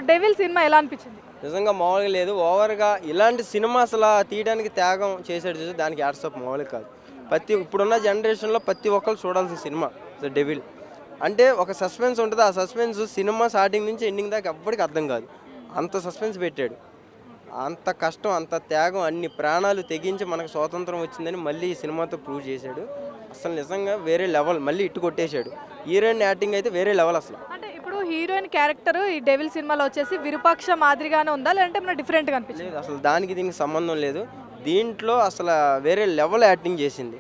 Devil cinema ఎలా అనిపించింది నిజంగా మామూలుగా లేదు ఓవర్గా ఇలాంటి సినిమా అసలు తీయడానికి త్యాగం చేసాడు చూసి దానికి యాడ్సప్ మామూలుగా కాదు ప్రతి ఇప్పుడున్న జనరేషన్లో ప్రతి ఒక్కరు చూడాల్సిన సినిమా ద డెవిల్ అంటే ఒక సస్పెన్స్ ఉంటుంది ఆ సస్పెన్స్ సినిమా స్టార్టింగ్ నుంచి ఎండింగ్ దాకా ఎవ్వడికి అర్థం కాదు అంత సస్పెన్స్ పెట్టాడు అంత కష్టం అంత త్యాగం అన్ని ప్రాణాలు తెగించి మనకు స్వాతంత్రం వచ్చిందని మళ్ళీ ఈ సినిమాతో ప్రూవ్ చేశాడు అసలు నిజంగా వేరే లెవెల్ మళ్ళీ ఇట్టు కొట్టేశాడు హీరోయిన్ యాక్టింగ్ అయితే వేరే లెవెల్ అసలు అంటే ఇప్పుడు హీరోయిన్ క్యారెక్టర్ ఈ డెవిల్ సినిమాలో వచ్చేసి విరూపాక్ష మాదిరిగానే ఉందా లేదంటే మన డిఫరెంట్గా అనిపించింది లేదు అసలు దానికి దీనికి సంబంధం లేదు దీంట్లో అసలు వేరే లెవెల్ యాక్టింగ్ చేసింది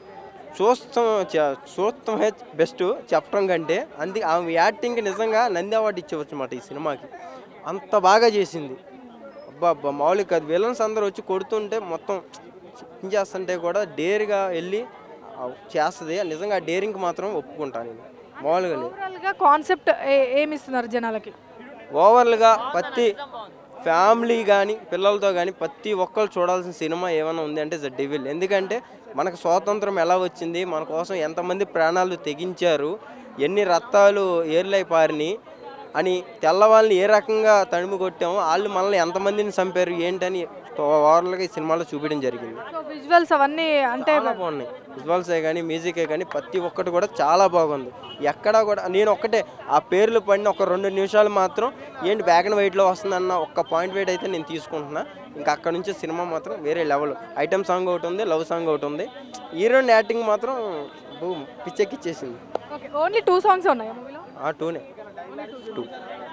చూస్తాం చ- చూస్తామే బెస్ట్ చెప్పడం కంటే అందుకే ఆమె యాక్టింగ్కి నిజంగా నంది అవార్డు ఇచ్చేవచ్చు అన్నమాట ఈ సినిమాకి అంత బాగా చేసింది అబ్బా అబ్బా మామూలుగా కాదు విలన్స్ అందరూ వచ్చి కొడుతుంటే మొత్తం చేస్తుంటే కూడా డేర్గా వెళ్ళి ఆ చేస్తుంది నిజంగా ఆ డేరింగ్కి మాత్రం ఒప్పుకుంటాను నేను మామూలుగా లేదు ఓవరాల్గా కాన్సెప్ట్ ఏమి ఇస్తున్నారు జనాలకి ఓవర్లుగా ప్రతి ఫ్యామిలీ కానీ పిల్లలతో కానీ ప్రతి ఒక్కరు చూడాల్సిన సినిమా ఏమైనా ఉంది అంటే ద డెవిల్ ఎందుకంటే మనకు స్వాతంత్రం ఎలా వచ్చింది మన కోసం ఎంతమంది ప్రాణాలు తెగించారు ఎన్ని రక్తాలు ఏర్లై పారిని అని తెల్లవాళ్ళని ఏ రకంగా తడిమి కొట్టాము వాళ్ళు మనల్ని ఎంతమందిని చంపారు ఏంటని ఓవర్లుగా ఈ సినిమాలో చూపించడం జరిగింది సో విజువల్స్ అవన్నీ అంటే చాలా బాగున్నాయి విజువల్సే కానీ మ్యూజికే కానీ ప్రతి ఒక్కటి కూడా చాలా బాగుంది ఎక్కడా కూడా నేను ఒక్కటే ఆ పేర్లు పడిన ఒక రెండు నిమిషాలు మాత్రం ఏంటి బ్యాక్ అండ్ వైట్లో వస్తుందన్న ఒక్క పాయింట్ వెయిట్ అయితే నేను తీసుకుంటున్నా ఇంకా అక్కడ నుంచి సినిమా మాత్రం వేరే లెవెల్ ఐటమ్ సాంగ్ ఒకటి ఉంది లవ్ సాంగ్ ఒకటి ఉంది హీరోయిన్ యాక్టింగ్ మాత్రం బూమ్ పిచ్చెక్కిచ్చేసింది ఓకే ఓన్లీ టూ సాంగ్స్ ఉన్నాయి మూవీలో ఆ టూనే టూ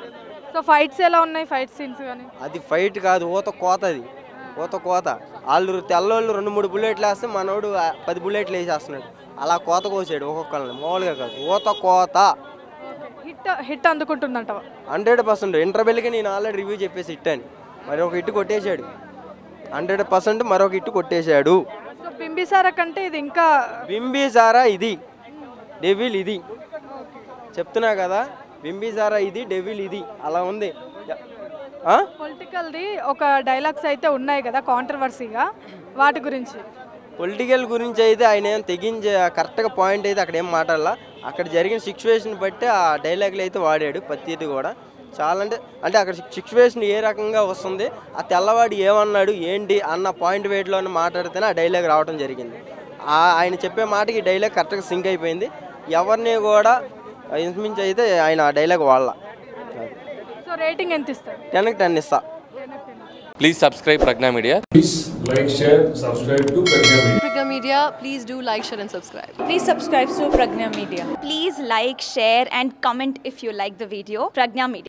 సో ఫైట్స్ ఎలా ఉన్నాయి ఫైట్ సీన్స్ కానీ అది ఫైట్ కాదు ఊత కోత అది ఊత కోత వాళ్ళు తెల్లోళ్ళు రెండు మూడు బుల్లెట్లు వేస్తే మనోడు ఆ పది బుల్లెట్లు వేసేస్తున్నాడు అలా కోత కోసాడు ఒక్కొక్కళ్ళని మామూలుగా కాదు ఊత కోత హిట్ హిట్ అందుకుంటుందంటవా హండ్రెడ్ పర్సెంట్ ఇంటర్వెల్కి నేను ఆల్రెడీ రివ్యూ చెప్పేసి హిట్ అని మరి ఒక ఇట్టు కొట్టేశాడు హండ్రెడ్ పర్సెంట్ మరొక ఇట్టు కొట్టేశాడు సో బింబిసారా కంటే ఇది ఇంకా బింబిసారా ఇది డెవిల్ ఇది చెప్తున్నా కదా బింబిసారా ఇది డెవిల్ ఇది అలా ఉంది ఆ? పొలిటికల్ది ఒక డైలాగ్స్ అయితే ఉన్నాయి కదా కాంట్రవర్సీగా వాటి గురించి పొలిటికల్ గురించి అయితే ఆయన ఏం తెగించే కరెక్ట్గా పాయింట్ అయితే అక్కడ ఏం మాట్లాడాల అక్కడ జరిగిన సిచ్యువేషన్ బట్టి ఆ డైలాగులు అయితే వాడాడు ప్రతిది కూడా చాలా అంటే అంటే అక్కడ సిచ్యువేషన్ ఏ రకంగా వస్తుంది ఆ తెల్లవాడు ఏమన్నాడు ఏంటి అన్న పాయింట్ వెయిట్లో మాట్లాడితేనే ఆ డైలాగ్ రావడం జరిగింది ఆ- ఆయన చెప్పే మాటకి ఈ డైలాగ్ కరెక్ట్గా సింక్ అయిపోయింది ఎవరిని కూడా ఇంచుమించు అయితే ఆయన ఆ డైలాగ్ వాళ్ళ సో రేటింగ్ ఎంత ఇస్తారు టెన్కి టెన్ ఇస్తా Please subscribe Pragna Media. Please like, share, subscribe to Pragya Media. Pragya Media, please do like, share, and subscribe. Please subscribe to Pragna Media. Please like, share, and comment if you like the video. Pragna Media.